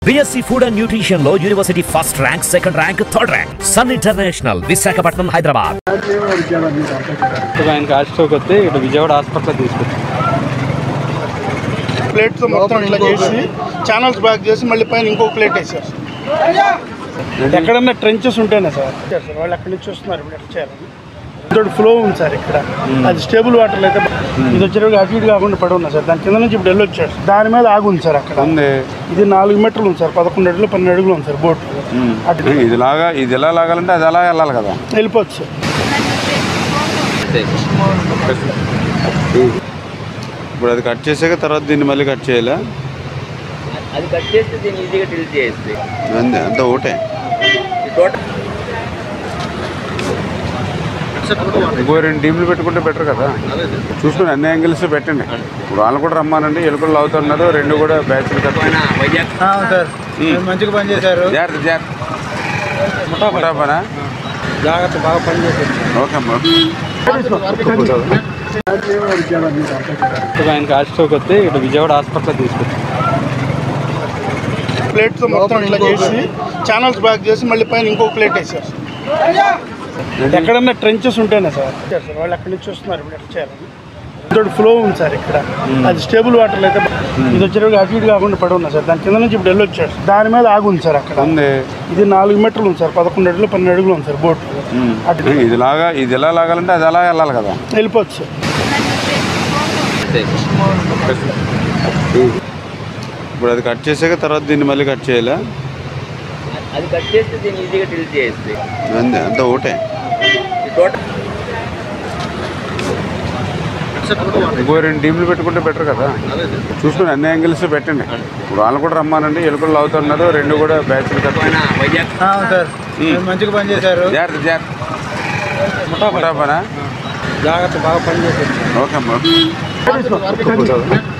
BSc food and nutrition లో university first rank second rank third rank Sun International Visakhapatnam Hyderabad ఆయనకి heart stroke వస్తే ఇటు Vijayawada hospital తీసుకొచ్చాం plates మొత్తం ఇట్లా చేసి ఛానల్స్ బ్యాక్ చేసి మళ్ళీ పైన ఇంకో ప్లేట్ వేసారు ఎక్కడన్నా ట్రెంచెస్ ఉంటేనే సార్ సార్ వాళ్ళు అక్కడి నుంచి వస్తున్నారు ఇప్పుడు ఎట్లా చేయాలని ఇంకోటి ఫ్లో ఉంది సార్ ఇక్కడ అది స్టేబుల్ వాటర్ అయితే ఇది వచ్చేటప్పుడు అటు ఇటు కాకుండా పడి ఉన్నా సార్ దాని కింద నుంచి ఇప్పుడు వెళ్ళొచ్చాడు దాని మీద ఆగి ఉంది సార్ అక్కడ ఉంది ఇది నాలుగు మీటర్లు ఉంది సార్ పదకొండు అడుగులు పన్నెండు అడుగులు ఉంది సార్ బోట్ అటు ఇది లాగా ఇది ఎలా లాగాలంటే అది అలా వెళ్ళాలి కదా వెళ్ళిపోవచ్చు సార్ ఇప్పుడు అది కట్ చేసాక తర్వాత దీన్ని మళ్ళీ కట్ చేయాలా అది కట్ చేస్తే దీన్ని ఈజీగా టిల్ చేయొచ్చు అంతే అంతా ఒకటే టోటల్ ఇంకో రెండు టీంలు పెట్టుకుంటే బెటర్ కదా చూసుకుని అన్ని యాంగిల్స్ పెట్టండి ఇప్పుడు వాళ్ళు కూడా రమ్మానండి ఎలుకలు అవుతున్నారు రెండు కూడా బ్యాచ్లు కట్ వైజాగ్ సార్ మంచిగా పని చేశారు జాగ్రత్త జాగ్రత్త ముఠా పనా జాగ్రత్త బాగా పని చేశారు ఓకే అమ్మా ఆయనకి హార్ట్ స్ట్రోక్ వస్తే ఇటు విజయవాడ హాస్పిటల్ తీసుకొచ్చాం ప్లేట్స్ మొత్తం ఇట్లా చేసి ఛానల్స్ బ్యాక్ చేసి మళ్ళీ పైన ఇంకో ప్లేట్ వేసారు ఎక్కడన్నా ట్రెంచెస్ ఉంటేనే సార్ సార్ వాళ్ళు అక్కడి నుంచి వస్తున్నారు ఇప్పుడు ఎట్లా చేయాలని ఇంకోటి ఫ్లో ఉంది సార్ ఇక్కడ అది స్టేబుల్ వాటర్ అయితే ఇది వచ్చేటప్పుడు అటు ఇటు కాకుండా పడి ఉన్నా సార్ దాని కింద నుంచి ఇప్పుడు వెళ్ళొచ్చాడు దాని మీద ఆగి ఉంది సార్ అక్కడ ఉంది ఇది నాలుగు మీటర్లు ఉంది సార్ పదకొండు అడుగులు పన్నెండు అడుగులు ఉంది సార్ బోట్ అటు ఇది లాగా ఇది ఎలా లాగాలంటే అది అలా వెళ్ళాలి కదా వెళ్ళిపోవచ్చు సార్ ఇప్పుడు అది కట్ చేసాక తర్వాత దీన్ని మళ్ళీ కట్ చేయాలా అది కట్ చేస్తే దీన్ని ఈజీగా టిల్ చేయొచ్చు అంతే అంతా ఒకటే టోటల్ ఇంకో రెండు టీంలు పెట్టుకుంటే బెటర్ కదా చూసుకుని అన్ని యాంగిల్స్ పెట్టండి ఇప్పుడు వాళ్ళు కూడా రమ్మానండి ఎలుకలు అవుతున్నారు రెండు కూడా బ్యాచ్లు కట్ వైజాగ్ సార్ మంచిగా పని చేశారు జాగ్రత్త జాగ్రత్త ముఠా పనా జాగ్రత్త బాగా పని చేశారు ఓకే అమ్మా